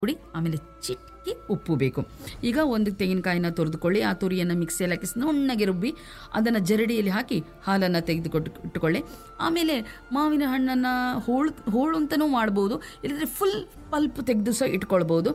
ಪುಡಿ ಆಮೇಲೆ ಚಿಟಿಕೆ ಉಪ್ಪು ಬೇಕು ಈಗ ಒಂದು ತೆಂಗಿನಕಾಯಿನ ತುರಿದುಕೊಳ್ಳಿ ಆ ತುರಿಯನ್ನು ಮಿಕ್ಸಿಯಲ್ಲಿ ಹಾಕಿ ನುಣ್ಣಗೆ ರುಬ್ಬಿ ಅದನ್ನು ಜರಡಿಯಲ್ಲಿ ಹಾಕಿ ಹಾಲನ್ನು ತೆಗೆದುಕೊಟ್ಟು ಇಟ್ಟುಕೊಳ್ಳಿ ಆಮೇಲೆ ಮಾವಿನ ಹಣ್ಣನ್ನು ಹೋಳು ಹೋಳು ಅಂತಲೂ ಮಾಡ್ಬೋದು ಇಲ್ಲದ್ರೆ ಫುಲ್ ಪಲ್ಪ್ ತೆಗೆದು ಸಹ ಇಟ್ಕೊಳ್ಬೋದು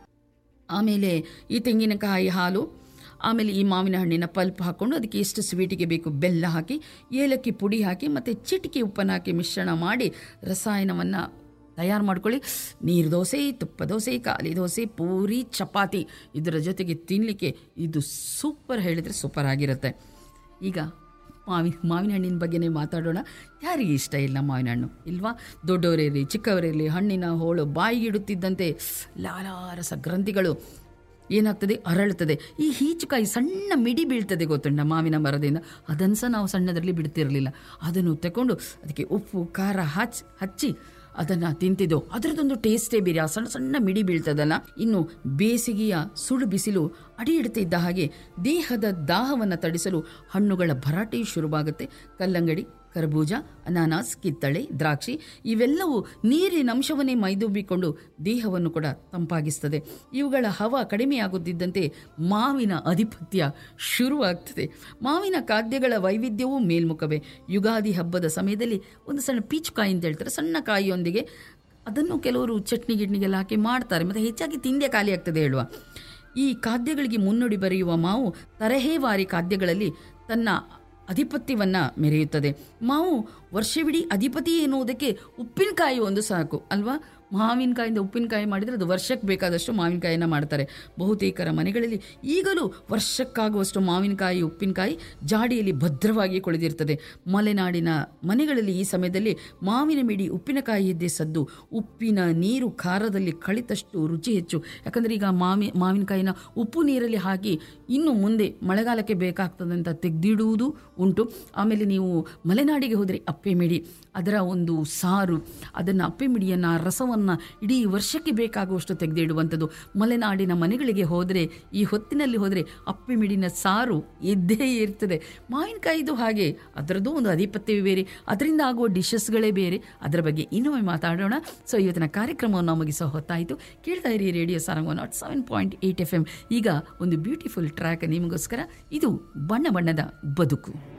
ಆಮೇಲೆ ಈ ತೆಂಗಿನಕಾಯಿ ಹಾಲು ಆಮೇಲೆ ಈ ಮಾವಿನ ಹಣ್ಣಿನ ಪಲ್ಪ್ ಹಾಕ್ಕೊಂಡು ಅದಕ್ಕೆ ಎಷ್ಟು ಸ್ವೀಟಿಗೆ ಬೇಕು ಬೆಲ್ಲ ಹಾಕಿ ಏಲಕ್ಕಿ ಪುಡಿ ಹಾಕಿ ಮತ್ತು ಚಿಟಿಕೆ ಉಪ್ಪನ್ನು ಹಾಕಿ ಮಿಶ್ರಣ ಮಾಡಿ ರಸಾಯನವನ್ನು ತಯಾರು ಮಾಡ್ಕೊಳ್ಳಿ ನೀರು ದೋಸೆ ತುಪ್ಪ ದೋಸೆ ಖಾಲಿ ದೋಸೆ ಪೂರಿ ಚಪಾತಿ ಇದರ ಜೊತೆಗೆ ತಿನ್ನಲಿಕ್ಕೆ ಇದು ಸೂಪರ್ ಹೇಳಿದರೆ ಸೂಪರ್ ಆಗಿರುತ್ತೆ ಈಗ ಮಾವಿನ ಮಾವಿನ ಹಣ್ಣಿನ ಬಗ್ಗೆನೇ ಮಾತಾಡೋಣ ಯಾರಿಗೆ ಇಷ್ಟ ಇಲ್ಲ ಮಾವಿನ ಹಣ್ಣು ಇಲ್ವಾ ದೊಡ್ಡವರಿರಲಿ ಚಿಕ್ಕವರಿರಲಿ ಹಣ್ಣಿನ ಹೋಳು ಬಾಯಿಗಿಡುತ್ತಿದ್ದಂತೆ ಲಾಲಾರಸ ಗ್ರಂಥಿಗಳು ಏನಾಗ್ತದೆ ಅರಳುತ್ತದೆ ಈ ಹೀಚುಕಾಯಿ ಸಣ್ಣ ಮಿಡಿ ಬೀಳ್ತದೆ ಗೊತ್ತುಂಡ ಮಾವಿನ ಮರದಿಂದ ಅದನ್ನು ಸಹ ನಾವು ಸಣ್ಣದರಲ್ಲಿ ಬಿಡ್ತಿರಲಿಲ್ಲ ಅದನ್ನು ತಗೊಂಡು ಅದಕ್ಕೆ ಉಪ್ಪು ಖಾರ ಹಚ್ ಹಚ್ಚಿ ಅದನ್ನು ತಿಂತಿದ್ದೋ ಅದರದೊಂದು ಟೇಸ್ಟೇ ಬೇರೆ ಆ ಸಣ್ಣ ಸಣ್ಣ ಮಿಡಿ ಬೀಳ್ತದಲ್ಲ ಇನ್ನು ಬೇಸಿಗೆಯ ಸುಳು ಬಿಸಿಲು ಅಡಿ ಇಡ್ತಿದ್ದ ಹಾಗೆ ದೇಹದ ದಾಹವನ್ನು ತಡಿಸಲು ಹಣ್ಣುಗಳ ಭರಾಟೆ ಶುರುವಾಗುತ್ತೆ ಕಲ್ಲಂಗಡಿ ಕರ್ಬೂಜ ಅನಾನಸ್ ಕಿತ್ತಳೆ ದ್ರಾಕ್ಷಿ ಇವೆಲ್ಲವೂ ನೀರಿನ ಅಂಶವನ್ನೇ ಮೈದೂಬಿಕೊಂಡು ದೇಹವನ್ನು ಕೂಡ ತಂಪಾಗಿಸ್ತದೆ ಇವುಗಳ ಹವ ಕಡಿಮೆಯಾಗುತ್ತಿದ್ದಂತೆ ಮಾವಿನ ಅಧಿಪತ್ಯ ಶುರುವಾಗ್ತದೆ ಮಾವಿನ ಖಾದ್ಯಗಳ ವೈವಿಧ್ಯವೂ ಮೇಲ್ಮುಖವೇ ಯುಗಾದಿ ಹಬ್ಬದ ಸಮಯದಲ್ಲಿ ಒಂದು ಸಣ್ಣ ಪೀಚುಕಾಯಿ ಅಂತ ಹೇಳ್ತಾರೆ ಸಣ್ಣ ಕಾಯಿಯೊಂದಿಗೆ ಅದನ್ನು ಕೆಲವರು ಚಟ್ನಿ ಗಿಟ್ನಿಗೆಲ್ಲ ಹಾಕಿ ಮಾಡ್ತಾರೆ ಮತ್ತು ಹೆಚ್ಚಾಗಿ ತಿಂದೆ ಖಾಲಿ ಆಗ್ತದೆ ಹೇಳುವ ಈ ಖಾದ್ಯಗಳಿಗೆ ಮುನ್ನುಡಿ ಬರೆಯುವ ಮಾವು ತರಹೇವಾರಿ ಖಾದ್ಯಗಳಲ್ಲಿ ತನ್ನ ಅಧಿಪತ್ಯವನ್ನು ಮೆರೆಯುತ್ತದೆ ಮಾವು ವರ್ಷವಿಡೀ ಅಧಿಪತಿ ಎನ್ನುವುದಕ್ಕೆ ಉಪ್ಪಿನಕಾಯಿ ಒಂದು ಸಾಕು ಅಲ್ವಾ ಮಾವಿನಕಾಯಿಂದ ಉಪ್ಪಿನಕಾಯಿ ಮಾಡಿದರೆ ಅದು ವರ್ಷಕ್ಕೆ ಬೇಕಾದಷ್ಟು ಮಾವಿನಕಾಯಿನ ಮಾಡ್ತಾರೆ ಬಹುತೇಕರ ಮನೆಗಳಲ್ಲಿ ಈಗಲೂ ವರ್ಷಕ್ಕಾಗುವಷ್ಟು ಮಾವಿನಕಾಯಿ ಉಪ್ಪಿನಕಾಯಿ ಜಾಡಿಯಲ್ಲಿ ಭದ್ರವಾಗಿ ಕುಳಿದಿರ್ತದೆ ಮಲೆನಾಡಿನ ಮನೆಗಳಲ್ಲಿ ಈ ಸಮಯದಲ್ಲಿ ಮಾವಿನ ಮಿಡಿ ಉಪ್ಪಿನಕಾಯಿಯದ್ದೇ ಸದ್ದು ಉಪ್ಪಿನ ನೀರು ಖಾರದಲ್ಲಿ ಕಳಿತಷ್ಟು ರುಚಿ ಹೆಚ್ಚು ಯಾಕಂದರೆ ಈಗ ಮಾವಿ ಮಾವಿನಕಾಯಿನ ಉಪ್ಪು ನೀರಲ್ಲಿ ಹಾಕಿ ಇನ್ನು ಮುಂದೆ ಮಳೆಗಾಲಕ್ಕೆ ಬೇಕಾಗ್ತದೆ ಅಂತ ತೆಗೆದಿಡುವುದು ಉಂಟು ಆಮೇಲೆ ನೀವು ಮಲೆನಾಡಿಗೆ ಹೋದರೆ ಅಪ್ಪೆ ಮಿಡಿ ಅದರ ಒಂದು ಸಾರು ಅದನ್ನು ಅಪ್ಪೆ ಮಿಡಿಯನ್ನು ಆ ರಸವನ್ನು ಇಡೀ ವರ್ಷಕ್ಕೆ ಬೇಕಾಗುವಷ್ಟು ತೆಗೆದಿಡುವಂಥದ್ದು ಮಲೆನಾಡಿನ ಮನೆಗಳಿಗೆ ಹೋದರೆ ಈ ಹೊತ್ತಿನಲ್ಲಿ ಹೋದರೆ ಅಪ್ಪೆ ಮಿಡಿನ ಸಾರು ಇದ್ದೇ ಇರ್ತದೆ ಮಾವಿನಕಾಯಿದು ಹಾಗೆ ಅದರದ್ದು ಒಂದು ಅಧಿಪತ್ಯವೇ ಬೇರೆ ಅದರಿಂದ ಆಗುವ ಡಿಶಸ್ಗಳೇ ಬೇರೆ ಅದರ ಬಗ್ಗೆ ಇನ್ನೊಮ್ಮೆ ಮಾತಾಡೋಣ ಸೊ ಇವತ್ತಿನ ಕಾರ್ಯಕ್ರಮವನ್ನು ಮುಗಿಸೋ ಹೊತ್ತಾಯಿತು ಕೇಳ್ತಾ ಇರಿ radio Sarang nought seven point eight F M ಈಗ ಒಂದು ಬ್ಯೂಟಿಫುಲ್ ಟ್ರ್ಯಾಕ್ ನಿಮಗೋಸ್ಕರ ಇದು ಬಣ್ಣ ಬಣ್ಣದ ಬದುಕು